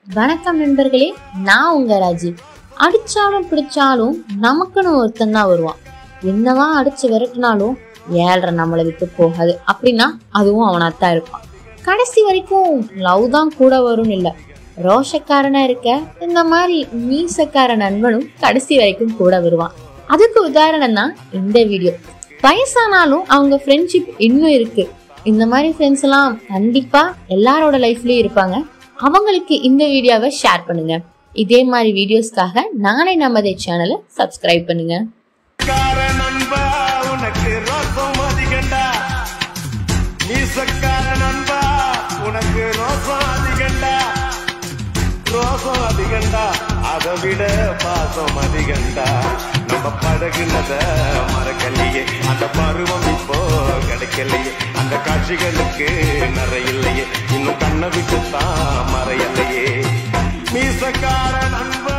வணக்கம் நண்பர்களே நான் உங்க ராஜீவ் அடிச்சாலும் பிடிச்சாலும் நமக்குன்னு ஒருத்தன் தான் வருவான் என்னதான் அடிச்சு விரட்டினாலும் ஏழ்ற நம்மளை விட்டு போகாது அப்படின்னா அதுவும் அவனாத்தான் இருப்பான் கடைசி வரைக்கும் லவ் தான் கூட வரும்னு இல்ல ரோஷக்காரனா இருக்க இந்த மாதிரி மீசக்கார நண்பனும் கடைசி வரைக்கும் கூட வருவான் அதுக்கு உதாரணம் தான் இந்த வீடியோ வயசானாலும் அவங்க ஃப்ரெண்ட்ஷிப் இன்னும் இருக்கு இந்த மாதிரி ஃப்ரெண்ட்ஸ் எல்லாம் கண்டிப்பா எல்லாரோட லைஃப்லயும் இருப்பாங்க அவங்களுக்கு இந்த வீடியோவை ஷேர் பண்ணுங்க இதே மாதிரி வீடியோஸ்க்காக நானே நமதே சேனலை சப்ஸ்கிரைப் பண்ணுங்க கார நண்பா உனக்கு ரோசம் அதிகண்டா மீசக்கார நண்பா உனக்கு ரோசம் அதிகண்டா ரோசம் அதிகண்டா அதை விட பாசம் அதிகண்டா நம்ம பழகுனத மறக்கலையே அந்த பருவம் இப்போ கிடைக்கலையே அந்த காட்சிகளுக்கு நிறையில்லையே இன்னும் கண்ணை விட்டு தான் மறையலையே மீசக்கார நண்பா